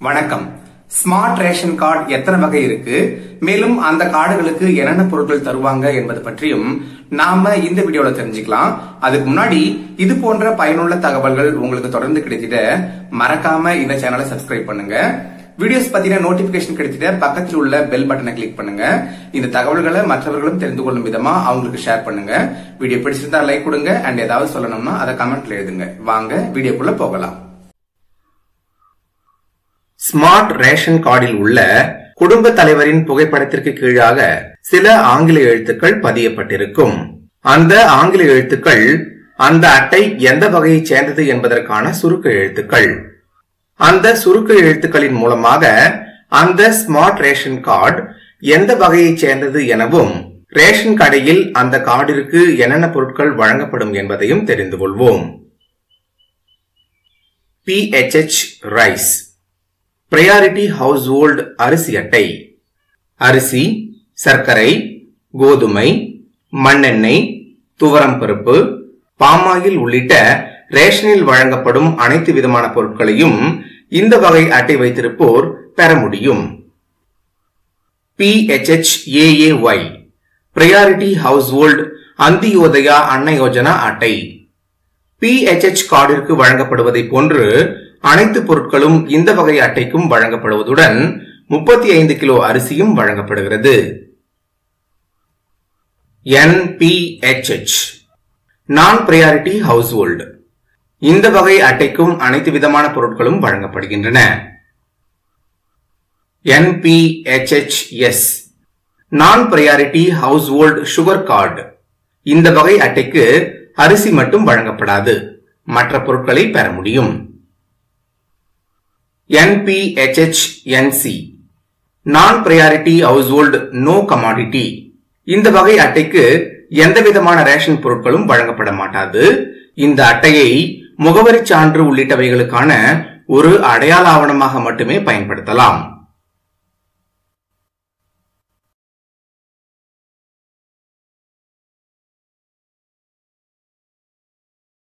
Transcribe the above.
வணக்கம் smart ration card எத்தனை வகை இருக்கு மேலும் அந்த கார்டுகளுக்கு என்னென்ன பொருட்கள் தருவாங்க என்பது பற்றியும் நாம இந்த வீடியோல தெரிஞ்சுக்கலாம் அதுக்கு முன்னாடி இது போன்ற பயனுள்ள தகவல்கள் உங்களுக்கு தொடர்ந்து கிடைத்திட மறக்காம இந்த சேனலை சப்ஸ்கிரைப் பண்ணுங்க வீடியோஸ் பத்தின நோட்டிபிகேஷன் கிடைத்திட பக்கத்தில் உள்ள பெல் பட்டனை கிளிக் பண்ணுங்க இந்த தகவல்களை மற்றவர்களும் தெரிந்து கொள்ளும் விதமா அவங்களுக்கு ஷேர் பண்ணுங்க வீடியோ பிடிச்சிருந்தா லைக் கொடுங்க அண்ட் ஏதாவது சொல்லணும்னா அதை கமெண்ட்ல எழுதுங்க வாங்க வீடியோக்குள்ள போகலாம் ஸ்மார்ட் ரேஷன் கார்டில் உள்ள குடும்ப தலைவரின் புகைப்படத்திற்கு கீழாக சில ஆங்கில எழுத்துக்கள் பதியப்பட்டிருக்கும் அந்த ஆங்கில எழுத்துக்கள் அந்த அட்டை எந்த வகையைச் சேர்ந்தது என்பதற்கான சுருக்க எழுத்துக்கள் அந்த சுருக்க எழுத்துக்களின் மூலமாக அந்த ஸ்மார்ட் ரேஷன் கார்டு எந்த வகையைச் சேர்ந்தது எனவும் ரேஷன் கடையில் அந்த கார்டிற்கு என்னென்ன பொருட்கள் வழங்கப்படும் என்பதையும் தெரிந்து கொள்வோம் PHH ரைஸ் பிரையாரிட்டி ஹவுஸ்ஹோல்ட் அரிசி அட்டை அரிசி சர்க்கரை கோதுமை மண்ணெண்ணெய் துவரம் பருப்பு பாமாயில் உள்ளிட்ட ரேஷனில் வழங்கப்படும் அனைத்து விதமான பொருட்களையும் இந்த வகை அட்டை வைத்திருப்போர் பெற முடியும் பிஹெச்ஹெச்ஏஏஒய் பிரையாரிட்டி ஹவுஸ்ஹோல்ட் அந்தியோதயா அன்ன யோஜனா அட்டை பிஹெச்ஹெச் கார்டிற்கு வழங்கப்படுவதை போன்று அனைத்து பொருட்களும் இந்த வகை அட்டைக்கும் வழங்கப்படுவதுடன் முப்பத்தி ஐந்து கிலோ அரிசியும் வழங்கப்படுகிறது என்பிஹெச்ஹெச் நான் பிரையாரிட்டி ஹவுஸ்ஹோல்டு இந்த வகை அட்டைக்கும் அனைத்து விதமான பொருட்களும் வழங்கப்படுகின்றன என்பிஹெச்ஹெச்எஸ் நான் பிரையாரிட்டி ஹவுஸ்ஹோல்ட் சுகர் கார்டு இந்த வகை அட்டைக்கு அரிசி மட்டும் வழங்கப்படாது மற்ற பொருட்களை பெற முடியும் என்பிஹெச்ஹெச்என்சி நான் பிரையாரிட்டி ஹவுஸ்ஹோல்ட் நோ கமாடிட்டி இந்த வகை அட்டைக்கு எந்த விதமான ரேஷன் பொருட்களும் வழங்கப்பட மாட்டாது இந்த அட்டையை முகவரி சான்று உள்ளிட்டவைகளுக்கான ஒரு அடையாள ஆவணமாக மட்டுமே பயன்படுத்தலாம்